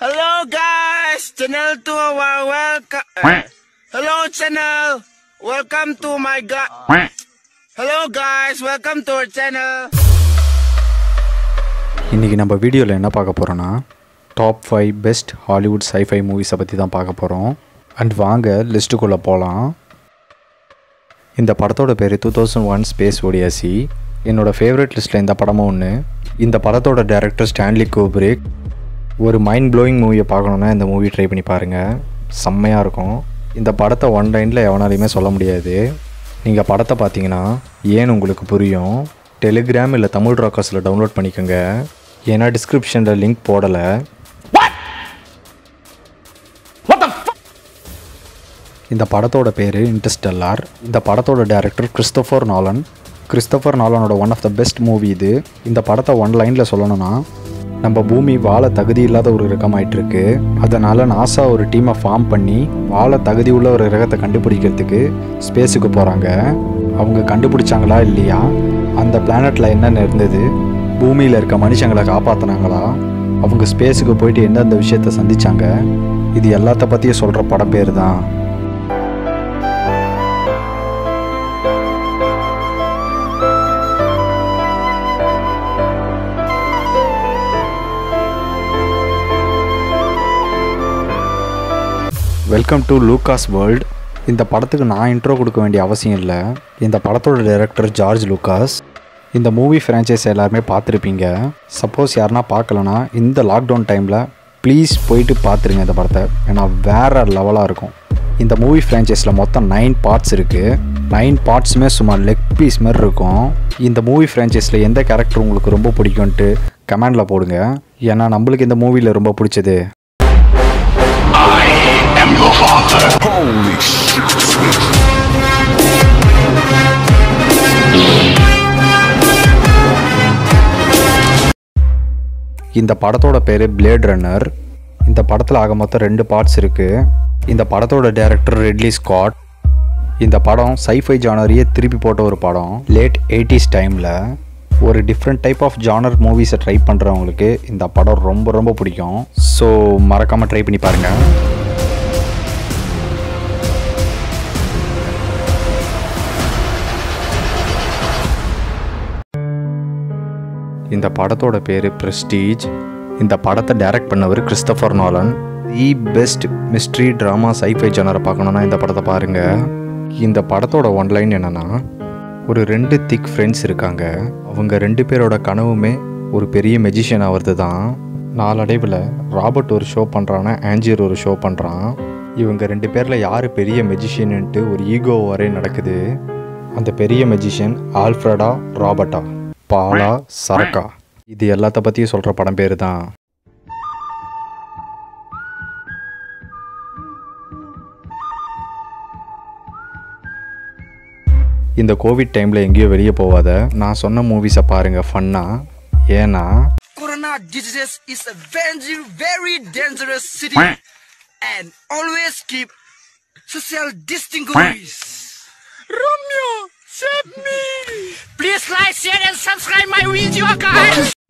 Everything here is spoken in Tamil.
Hello guys, channel to our welcome. Hello channel, welcome to my god. Hello guys, welcome to our channel. இன்றைக்கி நம்ம வீடியோவில் என்ன பார்க்க போகிறோன்னா top five best Hollywood sci-fi மூவிஸை பற்றி தான் பார்க்க போகிறோம் அண்ட் வாங்க லிஸ்ட்டுக்குள்ளே போகலாம் இந்த படத்தோட பேர் two thousand one space odyssey என்னோடய ஃபேவரட் லிஸ்ட்டில் இந்த படமும் ஒன்று இந்த படத்தோட டைரக்டர் ஸ்டான்லி கோப்ரிக் ஒரு மைண்ட் ப்ளோயிங் மூவியை பார்க்கணுன்னா இந்த மூவி ட்ரை பண்ணி பாருங்கள் செம்மையாக இருக்கும் இந்த படத்தை ஒன் லைனில் எவனாலையுமே சொல்ல முடியாது நீங்கள் படத்தை பார்த்தீங்கன்னா ஏன் உங்களுக்கு புரியும் டெலிகிராம் இல்லை தமிழ் ராக்கர்ஸில் டவுன்லோட் பண்ணிக்கோங்க ஏன்னா டிஸ்கிரிப்ஷனில் லிங்க் போடலை இந்த படத்தோட பேர் இன்டர்ஸ்டெல்லார் இந்த படத்தோட டைரக்டர் கிறிஸ்டோஃபர் நாலன் கிறிஸ்டோஃபர் நாலனோட one of the best movie இது இந்த படத்தை ஒன் லைனில் சொல்லணும்னா நம்ம பூமி வாழ தகுதி இல்லாத ஒரு கிரகமாயிட்டு இருக்கு அதனால் நாசா ஒரு டீமை ஃபார்ம் பண்ணி வாழ தகுதி உள்ள ஒரு கிரகத்தை கண்டுபிடிக்கிறதுக்கு ஸ்பேஸுக்கு போகிறாங்க அவங்க கண்டுபிடிச்சாங்களா இல்லையா அந்த பிளானட்டில் என்னென்ன இருந்தது பூமியில் இருக்க மனுஷங்களை காப்பாற்றினாங்களா அவங்க ஸ்பேஸுக்கு போயிட்டு எந்தெந்த விஷயத்த சந்திச்சாங்க இது எல்லாத்த பற்றியும் சொல்கிற படம் பேர் தான் வெல்கம் டு லூகாஸ் வேர்ல்ட் இந்த படத்துக்கு நான் இன்ட்ரோ கொடுக்க வேண்டிய அவசியம் இல்லை இந்த படத்தோட டைரக்டர் ஜார்ஜ் லூகாஸ் இந்த மூவி ஃப்ரான்ச்சைஸ் எல்லாருமே பார்த்துருப்பீங்க சப்போஸ் யாருனா பார்க்கலனா இந்த லாக்டவுன் டைமில் ப்ளீஸ் போயிட்டு பார்த்துருங்க இந்த படத்தை ஏன்னா வேறு லெவலாக இருக்கும் இந்த மூவி ஃப்ரான்ச்சைஸில் மொத்தம் நைன் பார்ட்ஸ் இருக்குது நைன் பார்ட்ஸுமே சும்மா லெக் பீஸ் மாதிரி இருக்கும் இந்த மூவி ஃப்ரான்ச்சைஸில் எந்த கேரக்டர் உங்களுக்கு ரொம்ப பிடிக்கும்ன்ட்டு கமெண்டில் போடுங்க ஏன்னா நம்மளுக்கு இந்த மூவியில் ரொம்ப பிடிச்சது இந்த படத்தோட பேர் பிளேட் ரன்னர் இந்த படத்தில் ஆக மொத்தம் ரெண்டு பார்ட்ஸ் இருக்குது இந்த படத்தோட டைரக்டர் ரெட்லி ஸ்காட் இந்த படம் சைஃபை ஜானரையே திருப்பி போட்ட ஒரு படம் லேட் எயிட்டிஸ் டைமில் ஒரு டிஃப்ரெண்ட் டைப் ஆஃப் ஜானர் மூவிஸை ட்ரை பண்ணுறவங்களுக்கு இந்த படம் ரொம்ப ரொம்ப பிடிக்கும் ஸோ மறக்காமல் ட்ரை பண்ணி பாருங்கள் இந்த படத்தோட பேர் பிரஸ்டீஜ் இந்த படத்தை டைரக்ட் பண்ணவர் Christopher Nolan the best mystery drama sci-fi ஜனரை பார்க்கணுன்னா இந்த படத்தை பாருங்கள் இந்த படத்தோட ஒன் லைன் என்னென்னா ஒரு ரெண்டு திக் ஃப்ரெண்ட்ஸ் இருக்காங்க அவங்க ரெண்டு பேரோட கனவுமே ஒரு பெரிய மெஜிஷியன் ஆகிறது தான் நாளடைவில் ராபர்ட் ஒரு ஷோ பண்ணுறான்னா ஆஞ்சியர் ஒரு ஷோ பண்ணுறான் இவங்க ரெண்டு பேரில் யார் பெரிய மெஜிஷியன்ட்டு ஒரு ஈகோ வரை நடக்குது அந்த பெரிய மெஜிஷியன் ஆல்ஃப்ரடா ராபர்ட்டா பாலா சரக்கா இது எல்லாத்த பற்றியும் சொல்கிற படம் பேர் தான் இந்த கோவிட் டைமில் எங்கேயோ வெளியே போகாத நான் சொன்ன மூவிஸை பாருங்கள் ஃபன்னாக ஏன்னா Corona disease is a very, very dangerous city, and always keep social distancing. Romeo, save me! Please like, share, and subscribe my video, guys.